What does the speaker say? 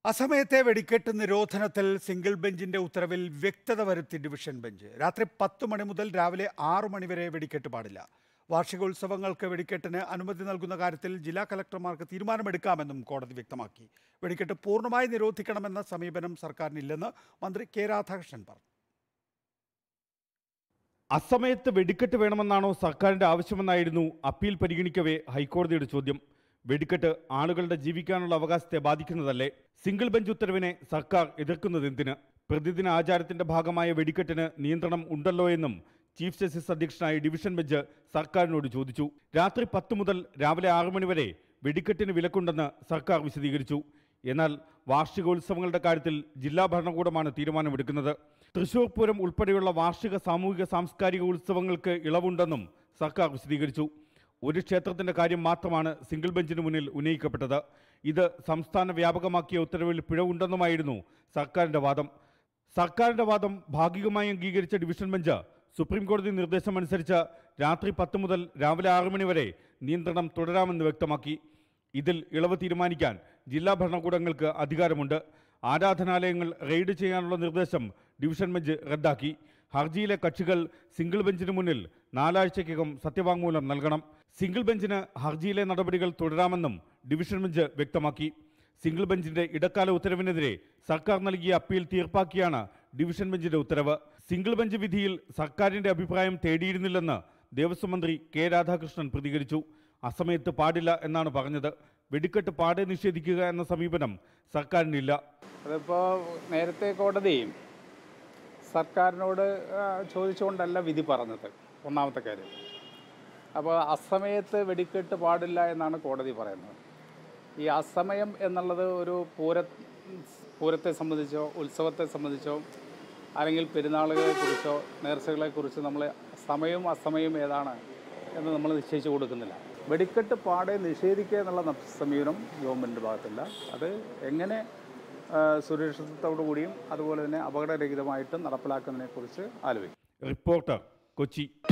അസമയത്തെ വെടിക്കെട്ട് നിരോധനത്തിൽ സിംഗിൾ ബെഞ്ചിന്റെ ഉത്തരവിൽ വ്യക്തത വരുത്തി ഡിവിഷൻ ബെഞ്ച് രാത്രി പത്ത് മണി മുതൽ രാവിലെ ആറു മണി വരെ വെടിക്കെട്ട് പാടില്ല വാർഷികോത്സവങ്ങൾക്ക് വെടിക്കെട്ടിന് അനുമതി നൽകുന്ന കാര്യത്തിൽ ജില്ലാ കലക്ടർമാർക്ക് തീരുമാനമെടുക്കാമെന്നും കോടതി വ്യക്തമാക്കി വെടിക്കെട്ട് പൂർണ്ണമായി നിരോധിക്കണമെന്ന സമീപനം സർക്കാരിനില്ലെന്ന് മന്ത്രി കെ രാധാകൃഷ്ണൻ പറഞ്ഞു അസമയത്ത് വെടിക്കെട്ട് വേണമെന്നാണോ സർക്കാരിന്റെ ആവശ്യമെന്നായിരുന്നു അപ്പീൽ പരിഗണിക്കവേ ഹൈക്കോടതിയുടെ ചോദ്യം വെടിക്കെട്ട് ആളുകളുടെ ജീവിക്കാനുള്ള അവകാശത്തെ ബാധിക്കുന്നതല്ലേ സിംഗിൾ ബെഞ്ച് ഉത്തരവിനെ സർക്കാർ എതിർക്കുന്നത് എന്തിന് പ്രതിദിന ആചാരത്തിന്റെ ഭാഗമായ വെടിക്കെട്ടിന് നിയന്ത്രണം ഉണ്ടല്ലോ എന്നും ചീഫ് ജസ്റ്റിസ് അധ്യക്ഷനായ ഡിവിഷൻ ബെഞ്ച് സർക്കാരിനോട് ചോദിച്ചു രാത്രി പത്ത് മുതൽ രാവിലെ ആറു മണി വരെ വെടിക്കെട്ടിന് വിലക്കുണ്ടെന്ന് സർക്കാർ വിശദീകരിച്ചു എന്നാൽ വാർഷികോത്സവങ്ങളുടെ കാര്യത്തിൽ ജില്ലാ ഭരണകൂടമാണ് തീരുമാനമെടുക്കുന്നത് തൃശൂർ പൂരം ഉൾപ്പെടെയുള്ള വാർഷിക സാമൂഹിക സാംസ്കാരിക ഉത്സവങ്ങൾക്ക് ഇളവുണ്ടെന്നും സർക്കാർ വിശദീകരിച്ചു ഒരു ക്ഷേത്രത്തിന്റെ കാര്യം മാത്രമാണ് സിംഗിൾ ബെഞ്ചിന് മുന്നിൽ ഉന്നയിക്കപ്പെട്ടത് ഇത് സംസ്ഥാന വ്യാപകമാക്കിയ ഉത്തരവിൽ പിഴവുണ്ടെന്നുമായിരുന്നു സർക്കാരിന്റെ വാദം സർക്കാരിന്റെ വാദം ഭാഗികമായി അംഗീകരിച്ച ഡിവിഷൻ ബെഞ്ച് സുപ്രീം കോടതി നിർദ്ദേശമനുസരിച്ച് രാത്രി പത്ത് മുതൽ രാവിലെ ആറ് മണി വരെ നിയന്ത്രണം തുടരാമെന്ന് വ്യക്തമാക്കി ഇതിൽ ഇളവ് തീരുമാനിക്കാൻ ജില്ലാ ഭരണകൂടങ്ങൾക്ക് അധികാരമുണ്ട് ആരാധനാലയങ്ങൾ റെയ്ഡ് ചെയ്യാനുള്ള നിർദ്ദേശം ഡിവിഷൻ ബെഞ്ച് റദ്ദാക്കി ഹർജിയിലെ കക്ഷികൾ സിംഗിൾ ബെഞ്ചിന് മുന്നിൽ നാലാഴ്ചയ്ക്കകം സത്യവാങ്മൂലം നൽകണം സിംഗിൾ ബെഞ്ചിന് ഹർജിയിലെ നടപടികൾ തുടരാമെന്നും ഡിവിഷൻ ബെഞ്ച് വ്യക്തമാക്കി സിംഗിൾ ബെഞ്ചിന്റെ ഇടക്കാല ഉത്തരവിനെതിരെ സർക്കാർ നൽകിയ അപ്പീൽ തീർപ്പാക്കിയാണ് ഡിവിഷൻ ബെഞ്ചിന്റെ ഉത്തരവ് സിംഗിൾ ബെഞ്ച് വിധിയിൽ സർക്കാരിന്റെ അഭിപ്രായം തേടിയിരുന്നില്ലെന്ന് ദേവസ്വം മന്ത്രി കെ രാധാകൃഷ്ണൻ പ്രതികരിച്ചു അസമയത്ത് പാടില്ല എന്നാണ് പറഞ്ഞത് വെടിക്കെട്ട് പാടെ നിഷേധിക്കുക എന്ന സമീപനം സർക്കാരിനില്ല അതിപ്പോൾ നേരത്തെ കോടതി സർക്കാരിനോട് ആ, ചോദിച്ചുകൊണ്ടല്ല വിധി പറഞ്ഞത് ഒന്നാമത്തെ കാര്യം അപ്പോൾ അസമയത്ത് വെടിക്കെട്ട് പാടില്ല എന്നാണ് കോടതി പറയുന്നത് ഈ അസമയം എന്നുള്ളത് ഒരു പൂര പൂരത്തെ സംബന്ധിച്ചോ ഉത്സവത്തെ സംബന്ധിച്ചോ അല്ലെങ്കിൽ പെരുന്നാളുകളെക്കുറിച്ചോ നേർച്ചകളെക്കുറിച്ചോ നമ്മൾ സമയവും അസമയവും ഏതാണ് എന്ന് നമ്മൾ നിശ്ചയിച്ചു കൊടുക്കുന്നില്ല വെടിക്കെട്ട് പാടെ നിഷേധിക്കുക എന്നുള്ള ന- സമീപനം ഗവൺമെൻറ് ഭാഗത്തില്ല അത് എങ്ങനെ ആ, സുരക്ഷിതത്തോടു കൂടിയും അതുപോലെ തന്നെ അപകടരഹിതമായിട്ടും നടപ്പിലാക്കുന്നതിനെക്കുറിച്ച് ആലോചിക്കും റിപ്പോർട്ടർ കൊച്ചി